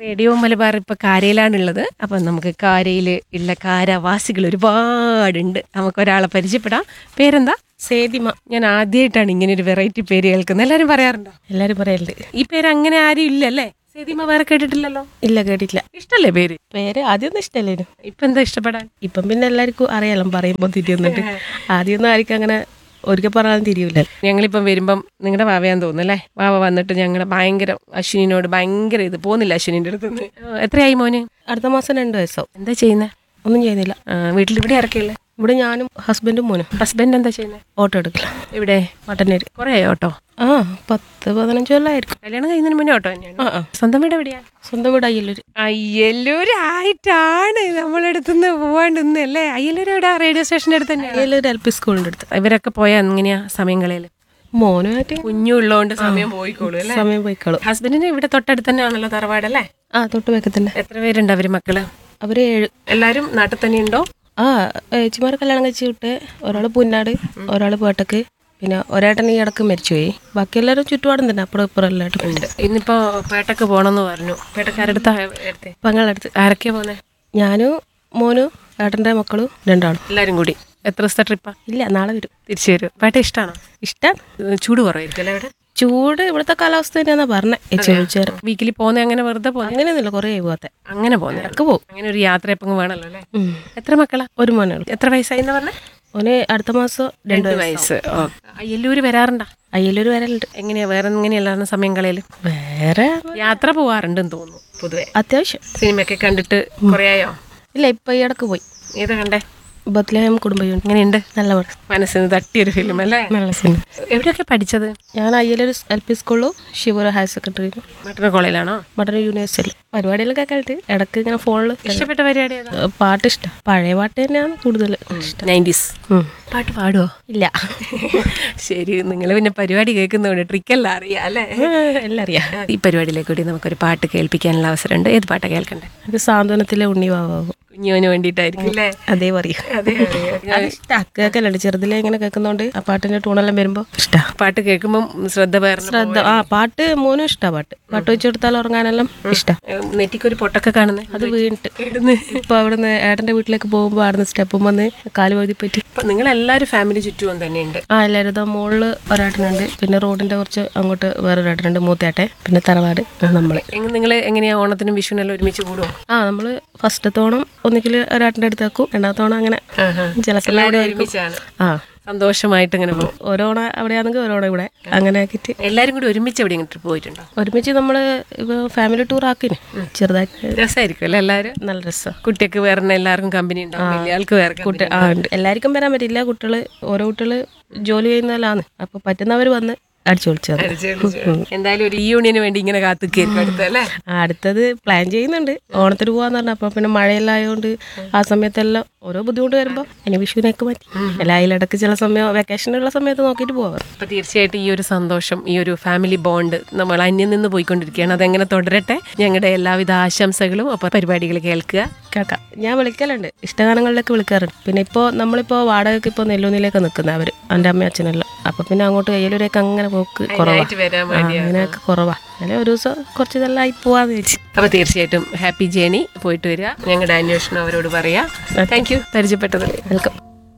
Radio Malabar ഇപ്പൊ കാരയിലാണുള്ളത് അപ്പൊ നമുക്ക് കാരയിൽ ഉള്ള കാരാവാസികൾ ഒരുപാടുണ്ട് നമുക്ക് ഒരാളെ പരിചയപ്പെടാം പേരെന്താ സേതിമ ഞാൻ ആദ്യമായിട്ടാണ് ഇങ്ങനെ ഒരു വെറൈറ്റി പേര് കേൾക്കുന്നത് എല്ലാരും പറയാറുണ്ടോ എല്ലാരും പറയലുണ്ട് ഈ പേര് അങ്ങനെ ആരും ഇല്ലല്ലേ സേതിമ വേറെ കേട്ടിട്ടില്ലല്ലോ ഇല്ല കേട്ടില്ല ഇഷ്ടല്ലേ പേര് പേര് ആദ്യമൊന്നും ഇഷ്ടല്ലേനു ഇപ്പൊ എന്താ ഇഷ്ടപ്പെടാൻ ഇപ്പം പിന്നെ എല്ലാവർക്കും അറിയാലോ പറയുമ്പോൾ തിരിയുന്നുണ്ട് ആദ്യമൊന്നും ആർക്കും അങ്ങനെ ഒരിക്കൽ പറഞ്ഞാലും തിരിയൂല ഞങ്ങളിപ്പം വരുമ്പം നിങ്ങളുടെ വാവയാന്ന് തോന്നുന്നു അല്ലേ വാവ വന്നിട്ട് ഞങ്ങൾ ഭയങ്കര അശ്വിനിനോട് ഭയങ്കര ഇത് പോകുന്നില്ല അശ്വിനിന്റെ അടുത്ത് എത്രയായി മോന് അടുത്ത മാസം രണ്ട് വയസ്സാവും എന്താ ചെയ്യുന്നത് ഒന്നും ചെയ്യുന്നില്ല വീട്ടിൽ ഇവിടെ ഇറക്കിയില്ലേ ഇവിടെ ഞാനും ഹസ്ബൻഡും മോനും ഹസ്ബൻഡ് എന്താ ചെയ്യുന്നത് ഓട്ടോ എടുക്കില്ല ഇവിടെ മട്ടന്നേര് കുറേ ഓട്ടോ ആ പത്ത് പതിനഞ്ച് കൊല്ലമായിരിക്കും കല്യാണം കഴിയുന്നതിന് മുന്നേ ഓട്ടോ തന്നെയാണ് ആ ആ സ്വന്തം വീട് എവിടെയാ സ്വന്തം വീട് അയ്യല്ലൂര് അയ്യല്ലൂരായിട്ടാണ് നമ്മളടുത്തുനിന്ന് പോവാണ്ട് അല്ലേ അയ്യല്ലൂർ എവിടെ റേഡിയോ സ്റ്റേഷന്റെ അടുത്ത് തന്നെയാണ് അയ്യല്ലൂർ എൽ പി സ്കൂളിൻ്റെ അടുത്ത് ഇവരൊക്കെ പോയാ എങ്ങനെയാ സമയം കളയല് മോനുമായിട്ട് കുഞ്ഞുള്ളതുകൊണ്ട് സമയം പോയിക്കോളൂ അല്ലേ സമയം പോയിക്കളും ഹസ്ബൻഡിന് ഇവിടെ തൊട്ടടുത്ത് തന്നെയാണല്ലോ തറവാടല്ലേ ആ തൊട്ട് വെക്കത്തന്നെ എത്ര പേരുണ്ട് അവര് മക്കള് അവര് ഏഴ് എല്ലാരും നാട്ടിൽ തന്നെ ഉണ്ടോ ആ ഏച്ചിമാരെ കല്യാണം കഴിച്ച് വിട്ട് ഒരാൾ പുന്നാട് ഒരാൾ പേട്ടക്ക് പിന്നെ ഒരേട്ടൻ ഈ ഇടക്ക് മരിച്ചുപോയി ബാക്കി എല്ലാവരും ചുറ്റുപാടും തന്നെ അപ്പുറം ഇപ്പുറം എല്ലായിട്ടും ഉണ്ട് ഇന്നിപ്പോ പേട്ടക്ക് പോണെന്ന് പറഞ്ഞു പേട്ടക്കാരടുത്ത എടുത്തേ പങ്ങളടുത്ത് ആരൊക്കെയാ പോന്നെ ഞാനും മോനും ഏട്ടൻ്റെ മക്കളും രണ്ടാളും എല്ലാരും കൂടി എത്ര ദിവസത്തെ ട്രിപ്പാ ഇല്ല നാളെ വരും തിരിച്ചു വരും പേട്ട ഇഷ്ടമാണോ ഇഷ്ടം ചൂട് കുറവായിരിക്കും അല്ലേ ഇവിടെ ചൂട് ഇവിടുത്തെ കാലാവസ്ഥ തന്നെയാന്നാ പറഞ്ഞത് ചോദിച്ചേരം വീക്കിലി പോന്നെ അങ്ങനെ വെറുതെ പോന്നെ അങ്ങനെയൊന്നുമില്ല കുറേ പോകാത്തെ അങ്ങനെ പോന്നെ ഇടക്ക് പോകും അങ്ങനെ ഒരു യാത്ര എപ്പം വേണമല്ലോ അല്ലേ ഉം. എത്ര മക്കളാ ഒരു മോനേ ഉള്ളൂ എത്ര വയസ്സായി എന്ന് പറഞ്ഞ ഓന് അടുത്ത മാസം രണ്ട് രണ്ട് വയസ്സ് അയ്യല്ലൂര് വരാറുണ്ടാ അയ്യലൊരു വരലുണ്ട് എങ്ങനെയാ വേറെ എങ്ങനെയല്ലായിരുന്നു സമയം കളയല് വേറെ യാത്ര പോവാറുണ്ടെന്ന് തോന്നുന്നു പൊതുവെ അത്യാവശ്യം സിനിമയൊക്കെ കണ്ടിട്ട് കുറേ ആയോ ഇല്ല ഇപ്പൊ ഈ ഇടക്ക് പോയി ഏതാ കണ്ടേ ബത്ലഹേം കുടുംബയൂണിറ്റ് എങ്ങനെയുണ്ട് നല്ല പടം മനസ്സിന് തട്ടിയൊരു ഫിലിം അല്ലേ നല്ല സിനിമ എവിടെയൊക്കെ പഠിച്ചത് ഞാൻ അയ്യലൊരു എൽ പി സ്കൂളിലും ശിവപുരം ഹയർ സെക്കൻഡറിയിലും മറ്റൊരു കോളേജിലാണോ മട്ടന്നൂർ യൂണിവേഴ്സിറ്റിയിൽ പരിപാടികളൊക്കെ കേട്ട് ഇടക്ക് ഇങ്ങനെ ഫോണിൽ ഇഷ്ടപ്പെട്ട പരിപാടി ഏതാ പാട്ട് ഇഷ്ടം പഴയ പാട്ട് തന്നെയാണ് കൂടുതൽ ഇഷ്ടം നയൻറ്റീസ് ഉം. പാട്ട് പാടുവോ ഇല്ല ശരി നിങ്ങൾ പിന്നെ പരിപാടി കേൾക്കുന്നതുകൊണ്ട് ട്രിക്കെല്ലാം അറിയാം അല്ലേ എല്ലാം അറിയാം ഈ പരിപാടിയിലേക്ക് കൂടി നമുക്കൊരു പാട്ട് കേൾപ്പിക്കാനുള്ള അവസരമുണ്ട് ഏത് പാട്ടാ കേൾക്കണ്ടേ അത് സാന്ത്വനത്തിലെ ഉണ്ണി വാവാകും കുഞ്ഞുവിന് വേണ്ടിയിട്ടായിരിക്കും അല്ലേ അതേ പറയും അതെ അത് ഇഷ്ടം കേൾക്കലുണ്ട് ചെറുതിലെ ഇങ്ങനെ കേൾക്കുന്നോണ്ട് ആ പാട്ടിന്റെ ടൂണെല്ലാം വരുമ്പോ ഇഷ്ടാ പാട്ട് കേൾക്കുമ്പോൾ ശ്രദ്ധ പേർന്ന് ശ്രദ്ധ ആ പാട്ട് മോനും ഇഷ്ടാ പാട്ട് പാട്ട് വെച്ചെടുത്താൽ ഉറങ്ങാനെല്ലാം ഇഷ്ടാ നെറ്റിക്കൊരു പൊട്ടൊക്കെ കാണുന്നത് അത് വീണിട്ട് ഇപ്പൊ അവിടുന്ന് ഏട്ടന്റെ വീട്ടിലേക്ക് പോകുമ്പോ അവിടുന്ന് സ്റ്റെപ്പും വന്ന് കാല് വഴുതി പറ്റി നിങ്ങൾ എല്ലാവരും ഫാമിലി ചുറ്റും തന്നെയുണ്ട് ആ എല്ലാവരും ഇതാ മുകളില് ഒരേട്ടനുണ്ട് പിന്നെ റോഡിന്റെ കുറച്ച് അങ്ങോട്ട് വേറെ ഒരേട്ടനുണ്ട് മൂത്തേട്ടെ പിന്നെ തറവാട് നമ്മള് നിങ്ങൾ എങ്ങനെയാ ഓണത്തിനും വിഷുവിനെല്ലാം ഒരുമിച്ച് കൂടുമോ ആ നമ്മള് ഫസ്റ്റത്തെ ഓണം ഒന്നിക്കൽ ഒരേട്ടൻ്റെ അടുത്താക്കും രണ്ടാമത്തെ ഓണം അങ്ങനെ ചിലപ്പോൾ എല്ലാവരും ഒരുമിച്ചാണ് ആ സന്തോഷമായിട്ട് ഇങ്ങനെ പോകും ഓരോ ഓണം അവിടെയാണെങ്കിൽ ഓരോ ഓണം ഇവിടെ അങ്ങനെ ആക്കിയിട്ട് എല്ലാരും കൂടി ഒരുമിച്ച് എവിടെ ട്രിപ്പ് പോയിട്ടുണ്ടോ ഒരുമിച്ച് നമ്മൾ ഇപ്പോൾ ഫാമിലി ടൂർ ആക്കിന് ചെറുതായിട്ട് രസമായിരിക്കും അല്ലേ എല്ലാവരും നല്ല രസം കുട്ടിയൊക്കെ വേറെ എല്ലാവർക്കും കമ്പനി ഉണ്ടാവും വലിയ ആൾക്ക് വേറെ കുട്ടി ആ ഉണ്ട് എല്ലാവർക്കും വരാൻ പറ്റില്ല കുട്ടികൾ ഓരോ കുട്ടികൾ ജോലി ചെയ്യുന്നതിലാണ് അപ്പോൾ പറ്റുന്നവർ വന്ന് അടിച്ചു പൊളിച്ചത് എന്തായാലും ഒരു യൂണിയന് വേണ്ടി ഇങ്ങനെ കാത്തുക്കായിരിക്കും അടുത്ത് അല്ലേ അടുത്തത് പ്ലാൻ ചെയ്യുന്നുണ്ട് ഓണത്തിന് പോകാന്ന് പറഞ്ഞ അപ്പോൾ പിന്നെ മഴയെല്ലാം ആയതുകൊണ്ട് ആ സമയത്തെല്ലാം ഓരോ ബുദ്ധിമുട്ട് വരുമ്പോൾ ഇനി വിഷുവിനൊക്കെ പറ്റി എല്ലാ അതിലിടക്ക് ചില സമയം വെക്കേഷനുള്ള സമയത്ത് നോക്കിയിട്ട് പോവാം അപ്പൊ തീർച്ചയായിട്ടും ഈ ഒരു സന്തോഷം ഈ ഒരു ഫാമിലി ബോണ്ട് നമ്മൾ അന്യം നിന്ന് പോയിക്കൊണ്ടിരിക്കുകയാണ് അതെങ്ങനെ തുടരട്ടെ ഞങ്ങളുടെ എല്ലാവിധ ആശംസകളും അപ്പൊ പരിപാടികൾ കേൾക്കുക കേൾക്കാം ഞാൻ വിളിക്കലുണ്ട് ഇഷ്ടഗാനങ്ങളിലേക്ക് വിളിക്കാറുണ്ട് പിന്നെ ഇപ്പോൾ നമ്മളിപ്പോൾ വാടകയ്ക്ക് ഇപ്പോൾ നെല്ലൂന്നിലേക്ക് നിൽക്കുന്ന അവർ എൻ്റെ അമ്മയും അച്ഛനെല്ലാം അപ്പോൾ പിന്നെ അങ്ങോട്ട് കയ്യിലൂരേക്ക് അങ്ങനെ പോക്ക് കുറവാണ് വരാൻ അങ്ങനെയൊക്കെ കുറവാണ് അല്ലെ ഒരു ദിവസം കുറച്ച് ഇതെല്ലാം ആയി പോവാന്ന് വെച്ച് അപ്പൊ തീർച്ചയായിട്ടും ഹാപ്പി ജേണി പോയിട്ട് വരിക ഞങ്ങളുടെ അന്വേഷണം അവരോട് പറയാം താങ്ക് യു പരിചയപ്പെട്ടത് വെൽക്കം